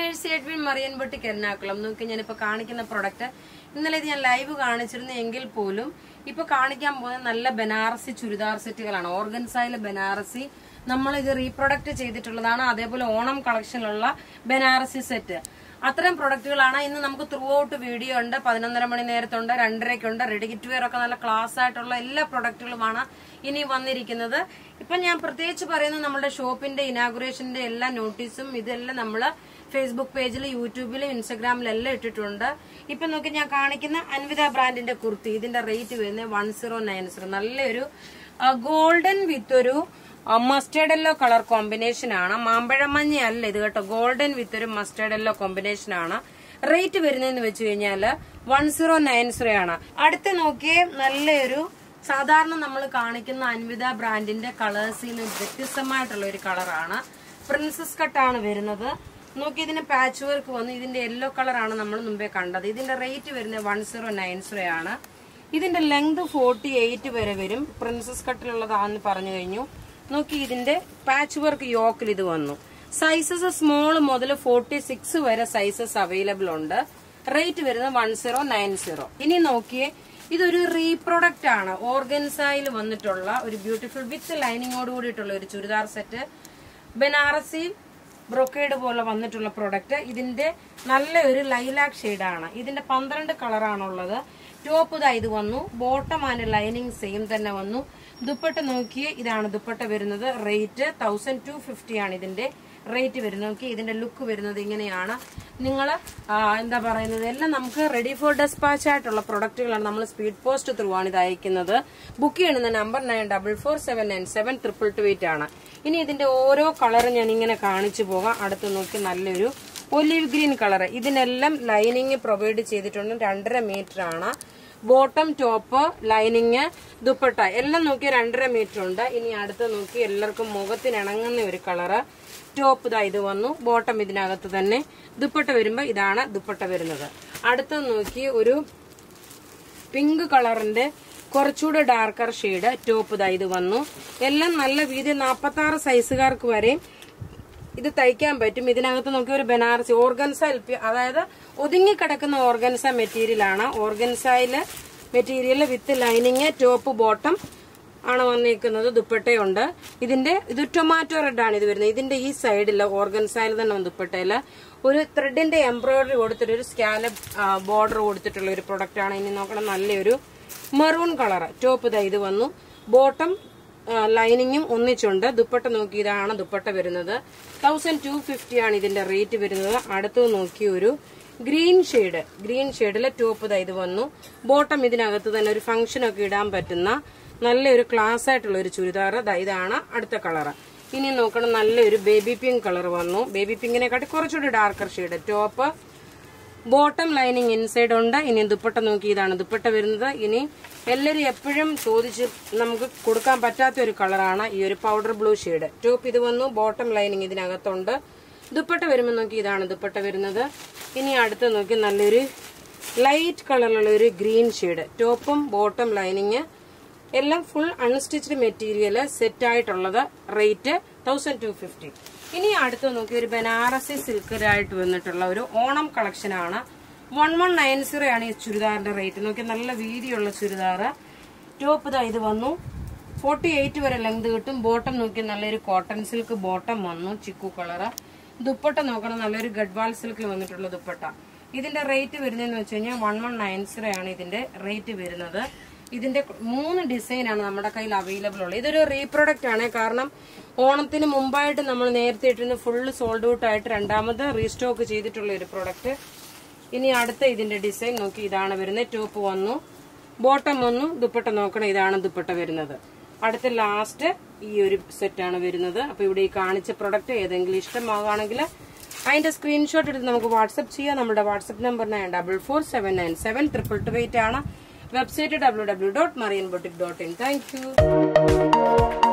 Mercy Edwin Marian boutique Ernakulam നോക്കി ഞാനിപ്പോ കാണിക്കുന്ന പ്രൊഡക്റ്റ് ഇന്നലെ ഇത് ഞാൻ ലൈവ് കാണിച്ചിരുന്നു എങ്കിൽ പോലും ഇപ്പൊ കാണിക്കാൻ പോകുന്ന നല്ല ബനാറസി ചുരിദാർ സെറ്റുകളാണ് ഓർഗൻസായിലെ ബനാറസി നമ്മൾ ഇത് റീപ്രൊഡക്റ്റ് ചെയ്തിട്ടുള്ളതാണ് അതേപോലെ ഓണം കളക്ഷനിലുള്ള ബനാറസി സെറ്റ് അത്തരം പ്രൊഡക്റ്റുകളാണ് ഇന്ന് നമുക്ക് ത്രൂ ഔട്ട് വീഡിയോ ഉണ്ട് പതിനൊന്നര മണി നേരത്തുണ്ട് രണ്ടരയ്ക്കുണ്ട് റെഡി ഗിറ്റ് വെയർ ഒക്കെ നല്ല ക്ലാസ് ആയിട്ടുള്ള എല്ലാ പ്രൊഡക്റ്റുകളുമാണ് ഇനി വന്നിരിക്കുന്നത് ഇപ്പൊ ഞാൻ പ്രത്യേകിച്ച് പറയുന്നത് നമ്മുടെ ഷോപ്പിന്റെ ഇനാഗുറേഷന്റെ എല്ലാ നോട്ടീസും ഇതെല്ലാം നമ്മൾ ഫേസ്ബുക്ക് പേജിൽ യൂട്യൂബിലും ഇൻസ്റ്റാഗ്രാമിലും എല്ലാം ഇട്ടിട്ടുണ്ട് ഇപ്പൊ നോക്കി ഞാൻ കാണിക്കുന്ന അൻവിത ബ്രാൻഡിന്റെ കുർത്തി ഇതിന്റെ റേറ്റ് വരുന്നത് വൺ സീറോ നയൻ സീറോ നല്ലൊരു ഗോൾഡൻ വിത്ത് ഒരു മസ്റ്റേർഡ് യെല്ലോ കളർ കോമ്പിനേഷൻ ആണ് മാമ്പഴ മഞ്ഞ അല്ല ഇത് കേട്ടോ ഗോൾഡൻ വിത്ത് ഒരു മസ്റ്റേർഡ് യെല്ലോ കോമ്പിനേഷൻ ആണ് റേറ്റ് വരുന്നതെന്ന് വെച്ച് കഴിഞ്ഞാല് വൺ സീറോ നയൻ സീറോ ആണ് അടുത്ത് നോക്കിയേ നല്ലൊരു സാധാരണ നമ്മൾ കാണിക്കുന്ന അൻവിത ബ്രാൻഡിന്റെ കളേഴ്സിൽ നിന്ന് വ്യത്യസ്തമായിട്ടുള്ള ഒരു കളറാണ് പ്രിൻസസ് കട്ടാണ് വരുന്നത് നോക്കി ഇതിന് പാച്ച് വർക്ക് വന്നു ഇതിന്റെ യെല്ലോ കളറാണ് നമ്മൾ മുമ്പേ കണ്ടത് ഇതിന്റെ റേറ്റ് വരുന്നത് വൺ സീറോ നയൻ സീറോ ആണ് ഇതിന്റെ ലെങ്ത് ഫോർട്ടി എയ്റ്റ് വരെ വരും പ്രിൻസസ് കട്ടിലുള്ളതാണെന്ന് പറഞ്ഞു കഴിഞ്ഞു നോക്കി ഇതിന്റെ പാച്ച് വർക്ക് യോക്കിൽ ഇത് വന്നു സൈസസ് സ്മോൾ മുതൽ ഫോർട്ടി സിക്സ് വരെ സൈസസ് അവൈലബിൾ ഉണ്ട് റേറ്റ് വരുന്നത് വൺ സീറോ നയൻ സീറോ ഇനി നോക്കിയേ ഇതൊരു റീപ്രൊഡക്റ്റ് ആണ് ഓർഗൻസായിൽ വന്നിട്ടുള്ള ഒരു ബ്യൂട്ടിഫുൾ വിത്ത് ലൈനിങ്ങോട് കൂടിയിട്ടുള്ള ഒരു ചുരിദാർ സെറ്റ് ബനാറസി ബ്രൊക്കേഡ് പോലെ വന്നിട്ടുള്ള പ്രൊഡക്റ്റ് ഇതിന്റെ നല്ല ഒരു ലൈലാക് ഷെയ്ഡാണ് ഇതിന്റെ പന്ത്രണ്ട് കളറാണുള്ളത് ടോപ്പ് ഇതാ ഇത് വന്നു ബോട്ടം ആൻഡ് ലൈനിങ് സെയിം തന്നെ വന്നു ദുപ്പട്ട നോക്കിയേ ഇതാണ് ദുപ്പട്ട വരുന്നത് റേറ്റ് തൗസൻഡ് ടു ഫിഫ്റ്റി ആണ് ഇതിന്റെ റേറ്റ് വരുന്നത് നോക്കി ഇതിന്റെ ലുക്ക് വരുന്നത് ഇങ്ങനെയാണ് നിങ്ങൾ എന്താ പറയുന്നത് എല്ലാം നമുക്ക് റെഡി ഫോർ ഡെസ്പാച്ച് ആയിട്ടുള്ള പ്രൊഡക്റ്റുകളാണ് നമ്മൾ സ്പീഡ് പോസ്റ്റ് ത്രൂ ആണ് ഇത് അയക്കുന്നത് ബുക്ക് ചെയ്യുന്ന number nine double four seven nine seven triple two eight ആണ് ഇനി ഇതിന്റെ ഓരോ കളറും ഞാൻ ഇങ്ങനെ കാണിച്ചു പോകാം അടുത്ത് നോക്കി നല്ലൊരു ഒലിവ് ഗ്രീൻ കളർ ഇതിനെല്ലാം ലൈനിങ് പ്രൊവൈഡ് ചെയ്തിട്ടുണ്ട് രണ്ടര മീറ്റർ ആണ് ബോട്ടം ടോപ്പ് ലൈനിങ് ദുപ്പട്ട എല്ലാം നോക്കി രണ്ടര മീറ്റർ ഉണ്ട് ഇനി അടുത്ത് നോക്കി എല്ലാവർക്കും മുഖത്തിന് ഇണങ്ങുന്ന ഒരു കളറ് ടോപ്പ് ഇതാ ഇത് വന്നു ബോട്ടം ഇതിനകത്ത് തന്നെ ദുപ്പട്ട വരുമ്പോ ഇതാണ് ദുപ്പട്ട വരുന്നത് അടുത്ത് നോക്കി ഒരു പിങ്ക് കളറിന്റെ കുറച്ചുകൂടെ ഡാർക്കർ ഷെയ്ഡ് ടോപ്പ് ഇതാ ഇത് വന്നു എല്ലാം നല്ല വീതി നാൽപ്പത്തി ആറ് സൈസുകാർക്ക് വരെയും ഇത് തയ്ക്കാൻ പറ്റും ഇതിനകത്ത് നോക്കി ഒരു ബനാറസി ഓർഗൻസ എൽപി അതായത് ഒതുങ്ങിക്കിടക്കുന്ന ഓർഗൻസ മെറ്റീരിയൽ ആണ് ഓർഗൻസയില് material with lining top bottom ആണ് വന്നിരിക്കുന്നത് ദുപ്പട്ടയുണ്ട് ഇതിന്റെ ഇത് ടൊമാറ്റോ റെഡ് ആണ് ഇത് വരുന്നത് ഇതിന്റെ ഈ സൈഡില് ഓർഗൻസയിൽ തന്നെ ദുപ്പട്ടയില് ഒരു ത്രെഡിന്റെ എംബ്രോയിഡറി കൊടുത്തിട്ട് ഒരു സ്കാലപ്പ് ബോർഡർ കൊടുത്തിട്ടുള്ള ഒരു പ്രൊഡക്റ്റ് ആണ് ഇനി നോക്കണം നല്ലൊരു മെറൂൺ കളർ ടോപ്പ് ഇതാ ഇത് വന്നു ബോട്ടം ലൈനിങ്ങും ഒന്നിച്ചുണ്ട് ദുപ്പട്ട നോക്കി ഇതാണ് ദുപ്പട്ട വരുന്നത് തൗസൻഡ് ടു ഫിഫ്റ്റി ആണ് ഇതിന്റെ റേറ്റ് വരുന്നത് അടുത്ത് നോക്കി ഒരു ഗ്രീൻ ഷെയ്ഡ് ഗ്രീൻ ഷെയ്ഡിലെ ടോപ്പ് ഇതാ ഇത് വന്നു ബോട്ടം ഇതിനകത്ത് തന്നെ ഒരു ഫംഗ്ഷൻ ഒക്കെ ഇടാൻ പറ്റുന്ന നല്ലൊരു ക്ലാസ് ആയിട്ടുള്ള ഒരു ചുരിദാർ ദാ ഇതാണ് അടുത്ത കളർ ഇനി നോക്കണം നല്ലൊരു ബേബി പിങ്ക് കളർ വന്നു ബേബി പിങ്കിനെക്കാട്ടി കുറച്ചുകൂടി darker shade top bottom lining inside ഉണ്ട് ഇനി ദുപ്പട്ട നോക്കി ഇതാണ് ദുപ്പട്ട വരുന്നത് ഇനി എല്ലാവരും എപ്പോഴും ചോദിച്ച് നമുക്ക് കൊടുക്കാൻ പറ്റാത്ത ഒരു കളറാണ് ഈ ഒരു പൗഡർ ബ്ലൂ ഷെയ്ഡ് ടോപ്പ് ഇത് വന്നു ബോട്ടം ലൈനിങ് ഇതിനകത്തുണ്ട് ദുപ്പട്ട വരുമ്പോൾ നോക്കി ഇതാണ് ദുപ്പട്ട വരുന്നത് ഇനി അടുത്ത് നോക്കി നല്ലൊരു ലൈറ്റ് കളറിലുള്ള ഒരു ഗ്രീൻ ഷെയ്ഡ് ടോപ്പും ബോട്ടം ലൈനിങ് എല്ലാം ഫുൾ അൺസ്റ്റിച്ച്ഡ് മെറ്റീരിയൽ സെറ്റ് ആയിട്ടുള്ളത് റേറ്റ് തൗസൻഡ് ടു ഫിഫ്റ്റി ഇനി അടുത്ത് നോക്കി ഒരു ബനാറസി സിൽക്കരായിട്ട് വന്നിട്ടുള്ള ഒരു ഓണം കളക്ഷൻ ആണ് വൺ വൺ നയൻ സീറോ ആണ് ഈ ചുരിദാറിന്റെ റേറ്റ് നോക്കി നല്ല വീതിയുള്ള ചുരിദാർ ടോപ്പ് ഇതാ ഇത് വന്നു ഫോർട്ടി എയ്റ്റ് വരെ ലെങ്ത് കിട്ടും ബോട്ടം നോക്കി നല്ലൊരു കോട്ടൺ സിൽക്ക് ബോട്ടം വന്നു ചിക്കു കളറ് ദുപ്പട്ട നോക്കണം നല്ലൊരു ഗഡ്വാൾ സിൽക്കിൽ വന്നിട്ടുള്ള ദുപ്പട്ട ഇതിന്റെ റേറ്റ് വരുന്നതെന്ന് വെച്ച് കഴിഞ്ഞാൽ വൺ വൺ നയൻ സീറോ ആണ് ഇതിന്റെ റേറ്റ് വരുന്നത് ഇതിന്റെ മൂന്ന് ഡിസൈൻ ആണ് നമ്മുടെ കയ്യിൽ അവൈലബിൾ ഉള്ളത് ഇതൊരു റീപ്രൊഡക്റ്റ് ആണ് കാരണം ഓണത്തിന് മുമ്പായിട്ട് നമ്മൾ നേരത്തെ ഇട്ടിരുന്ന ഫുള്ള് സോൾഡ് ഔട്ട് ആയിട്ട് രണ്ടാമത് റീസ്റ്റോക്ക് ചെയ്തിട്ടുള്ള ഒരു പ്രൊഡക്റ്റ് ഇനി അടുത്ത ഇതിന്റെ ഡിസൈൻ നോക്കി ഇതാണ് വരുന്നത് ടോപ്പ് വന്നു ബോട്ടം വന്നു ദുപ്പട്ട നോക്കണം ഇതാണ് ദുപ്പട്ട വരുന്നത് അടുത്ത ലാസ്റ്റ് ഈ ഒരു സെറ്റാണ് വരുന്നത് അപ്പൊ ഇവിടെ ഈ കാണിച്ച പ്രൊഡക്റ്റ് ഏതെങ്കിലും ഇഷ്ടമാവുകയാണെങ്കിൽ അതിന്റെ സ്ക്രീൻഷോട്ട് എടുത്ത് നമുക്ക് വാട്സപ്പ് ചെയ്യാം നമ്മുടെ WhatsApp number nine double four seven nine seven triple two eight ആണ് website W W dot Marian boutique dot in thank U